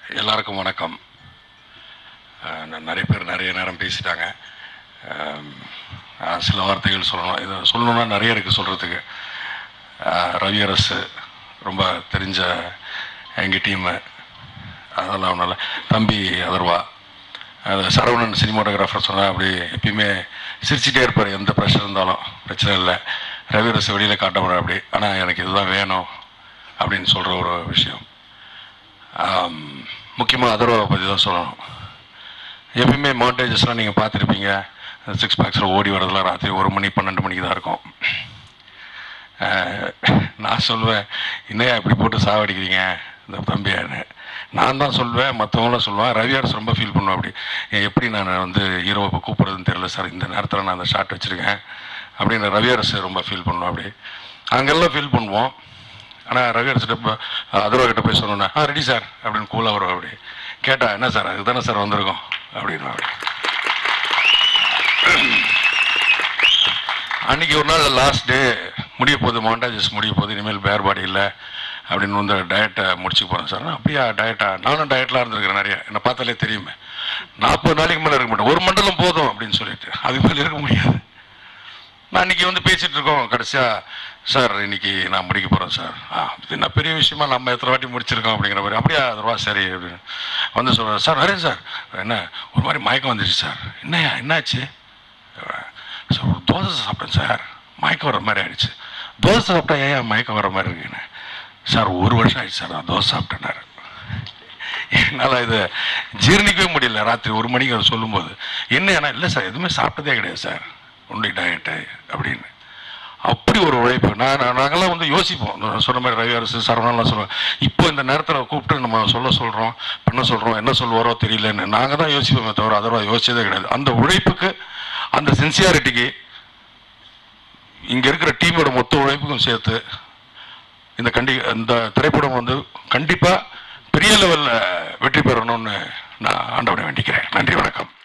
எல்லாருக்கும் வணக்கம் அஹ் நான் நிறைய பேர் நிறைய நேரம் பேசிட்டாங்க அஹ் நான் சில வார்த்தைகள் சொல்லணும் இதை சொல்லணும்னா நிறைய இருக்குது சொல்கிறதுக்கு ரவி அரசு ரொம்ப தெரிஞ்ச எங்கள் டீமு அதெல்லாம் ஒன்றும் தம்பி அதர்வா அது சரவணன் சினிமாட்டோகிராஃபர் சொன்னால் அப்படி எப்பயுமே சிரிச்சிட்டே இருப்பார் எந்த ப்ரெஷர் இருந்தாலும் பிரச்சனை இல்லை ரவி அரசு வெளியில் காட்ட முடியாது அப்படி ஆனால் எனக்கு இதுதான் வேணும் அப்படின்னு சொல்கிற ஒரு விஷயம் முக்கியமாக அதர்வாவை பற்றி தான் சொல்லணும் எப்பயுமே மாண்டேஜஸ்லாம் நீங்கள் பார்த்துருப்பீங்க சிக்ஸ் பேக்ஸில் ஓடி வரதெல்லாம் ராத்திரி ஒரு மணி பன்னெண்டு மணிக்கு தான் இருக்கும் அஹ், நான் சொல்லுவேன் என்னையா இப்படி போட்டு சாவடிக்கிறீங்க இந்த தம்பியான்னு நான் தான் சொல்லுவேன் மற்றவங்களாம் சொல்லுவேன் ரவி அரசு ரொம்ப ஃபீல் பண்ணுவேன் அப்படி "ஏன் எப்படி நான் வந்து ஹீரோவை கூப்பிட்றதுன்னு தெரியல சார் இந்த நேரத்தில் நான் அந்த ஷாட் வச்சுருக்கேன் அப்படின்னு ரவி அரசு ரொம்ப ஃபீல் பண்ணுவோம் அப்படி அங்கெல்லாம் ஃபீல் பண்ணுவோம் ஆனால் ரவி அரசிட்ட அதுரவா கிட்ட போய் சொன்னோன்னே ஆ ரெடி சார் அப்படின்னு கூலாக வரும் அப்படி கேட்டா என்ன சார் அதுக்கு தானே சார் வந்திருக்கோம் அப்படின்னு அப்படி அன்னைக்கு ஒரு நாள் லாஸ்ட் டே முடிய போகுது மாண்டாஜஸ் முடிய போகுது இனிமேல் பேர் பாடி இல்லை அப்படின்னு வந்து டயட்டை முடிச்சுக்க போகிறேன் சார் அப்படியா டயட்டா நானும் டயட்லாம் இருந்திருக்கிறேன் நிறைய என்னை பார்த்தாலே தெரியுமே நாற்பது நாளைக்கு மேலே இருக்க மாட்டேன் ஒரு மண்டலம் போதும் அப்படின்னு சொல்லிட்டு அதுக்கு மேலே இருக்க முடியாது நான் இன்னைக்கு வந்து பேசிட்டு இருக்கோம் கடைசியா சார் இன்னைக்கு நான் முடிக்க போறேன் சார் ஆ இது என்ன பெரிய விஷயமா நம்ம எத்தனை வாட்டி முடிச்சிருக்கோம் அப்படிங்கிற மாதிரி அப்படியா அதுவா சரி அப்படின்னு வந்து சொல்றேன் சார் வரேன் சார் என்ன ஒரு மாதிரி மயக்கம் வந்துடுச்சு சார் என்னையா என்னாச்சு சார் ஒரு தோசை சாப்பிட்டேன் சார் மயக்கம் வர மாதிரி ஆயிடுச்சு தோசை சாப்பிட்டா ஏன் மயக்கம் வர மாதிரி இருக்குன்னு சார் ஒரு வருஷம் ஆயிடுச்சு சார் நான் தோசை சாப்பிட்டேன்னாரு என்னால் இதை ஜீரணிக்கவே முடியல ராத்திரி ஒரு மணிக்கு அதை சொல்லும்போது என்ன ஏன்னா இல்லை சார் எதுவுமே சாப்பிட்டதே கிடையாது சார் ஒன்லி டயட்டு அப்படின்னு அப்படி ஒரு உழைப்பு நான் நான் நாங்கெல்லாம் வந்து யோசிப்போம் நான் சொன்ன மாதிரி ரவி அரசு சரவணன்லாம் சொல்லுவேன் இப்போ இந்த நேரத்தில் கூப்பிட்டு நம்ம சொல்ல சொல்கிறோம் பண்ண சொல்கிறோம் என்ன சொல்லுவாரோ தெரியலன்னு நாங்கள் தான் யோசிப்போமே தவிர அதோட யோசிச்சதே கிடையாது அந்த உழைப்புக்கு அந்த சின்சியாரிட்டிக்கு இங்கே இருக்கிற டீமோட மொத்த உழைப்புக்கும் சேர்த்து இந்த கண்டி இந்த திரைப்படம் வந்து கண்டிப்பாக பெரிய லெவலில் வெற்றி பெறணும்னு நான் ஆண்டவனை வேண்டிக்கிறேன் நன்றி வணக்கம்